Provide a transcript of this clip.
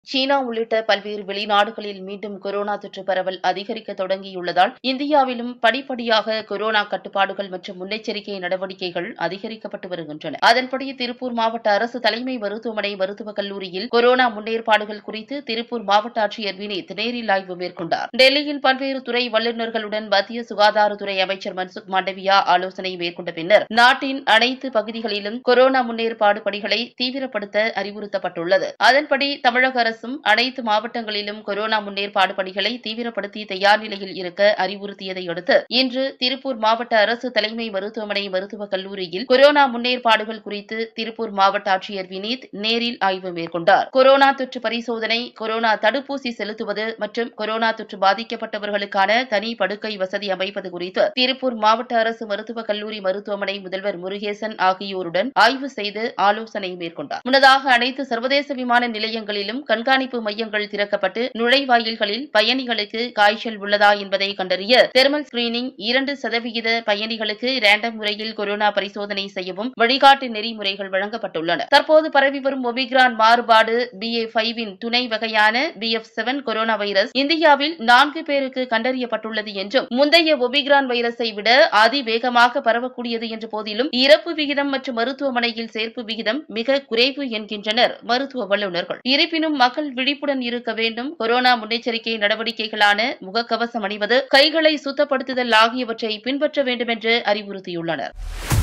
சீனா உள்ளிட்ட பல்வேறு வெளிநாடுகளில் மீண்டும் கொரோனா தொற்று பரவல் அதிகரிக்க தொடங்கியுள்ளதால் இந்தியாவிலும் படிப்படியாக கொரோனா கட்டுப்பாடுகள் மற்றும் முன்னெச்சரிக்கை நடவடிக்கைகள் அதிகரிக்கப்பட்டு வருகின்றன அதன்படி திருப்பூர் மாவட்ட அரசு தலைமை மருத்துவமனை மருத்துவக் கல்லூரியில் கொரோனா முன்னேற்பாடுகள் குறித்து திருப்பூர் மாவட்ட ஆட்சியர் வினீத் நேரில் ஆய்வு மேற்கொண்டார் டெல்லியில் பல்வேறு துறை வல்லுநர்களுடன் மத்திய சுகாதாரத்துறை அமைச்சர் மன்சுக் மாண்டவியா ஆலோசனை மேற்கொண்ட பின்னர் நாட்டின் அனைத்து பகுதிகளிலும் கொரோனா முன்னேற்பாடு பணிகளை தீவிரப்படுத்த அறிவுறுத்தப்பட்டுள்ளது அதன்படி தமிழக அரசும் அனைத்து மாவட்டங்களிலும் கொரோனா முன்னேற்பாடு பணிகளை தீவிரப்படுத்தி தயார் நிலையில் இருக்க அறிவுறுத்தியதை அடுத்து இன்று திருப்பூர் மாவட்ட அரசு தலைமை மருத்துவமனை மருத்துவக் கல்லூரியில் கொரோனா முன்னேற்பாடுகள் குறித்து திருப்பூர் மாவட்ட ஆட்சியர் வினீத் நேரில் ஆய்வு மேற்கொண்டார் கொரோனா தொற்று பரிசோதனை கொரோனா தடுப்பூசி செலுத்துவது மற்றும் கொரோனா தொற்று பாதிக்கப்பட்டவர்களுக்கான தனி படுக்கை வசதி அமைப்பது குறித்து திருப்பூர் மாவட்ட அரசு மருத்துவக் கல்லூரி மருத்துவமனை முதல்வர் முருகேசன் ஆகியோருடன் ஆய்வு செய்து ஆலோசனை மேற்கொண்டார் முன்னதாக அனைத்து சர்வதேச விமான நிலையங்களிலும் கண்காணிப்பு மையங்கள் திறக்கப்பட்டு நுழைவாயில்களில் பயணிகளுக்கு காய்ச்சல் உள்ளதா என்பதை கண்டறிய தெர்மல் ஸ்கிரீனிங் இரண்டு சதவிகித பயணிகளுக்கு ரேண்டம் முறையில் கொரோனா பரிசோதனை செய்யவும் வழிகாட்டு நெறிமுறைகள் வழங்கப்பட்டுள்ளன தற்போது பரவி வரும் ஒமிக்ரான் மாறுபாடு பிஏ ஃபைவின் துணை வகையான B F seven corona virus இந்தியாவில் நான்கு பேருக்கு கண்டறியப்பட்டுள்ளது என்றும் முந்தைய ஒமிக்ரான் வைரஸை விட அதிவேகமாக பரவக்கூடியது என்ற போதிலும் இறப்பு விகிதம் மற்றும் மருத்துவமனையில் சேர்ப்பு விகிதம் மிக குறைவு என்கின்றனர் மருத்துவ வல்லுநர்கள் இருப்பினும் மக்கள் விழிப்புடன் இருக்க வேண்டும் கொரோனா முன்னெச்சரிக்கை நடவடிக்கைகளான முகக்கவசம் அணிவது கைகளை சுத்தப்படுத்துதல் ஆகியவற்றை பின்பற்ற வேண்டும் என்று அறிவுறுத்தியுள்ளனர்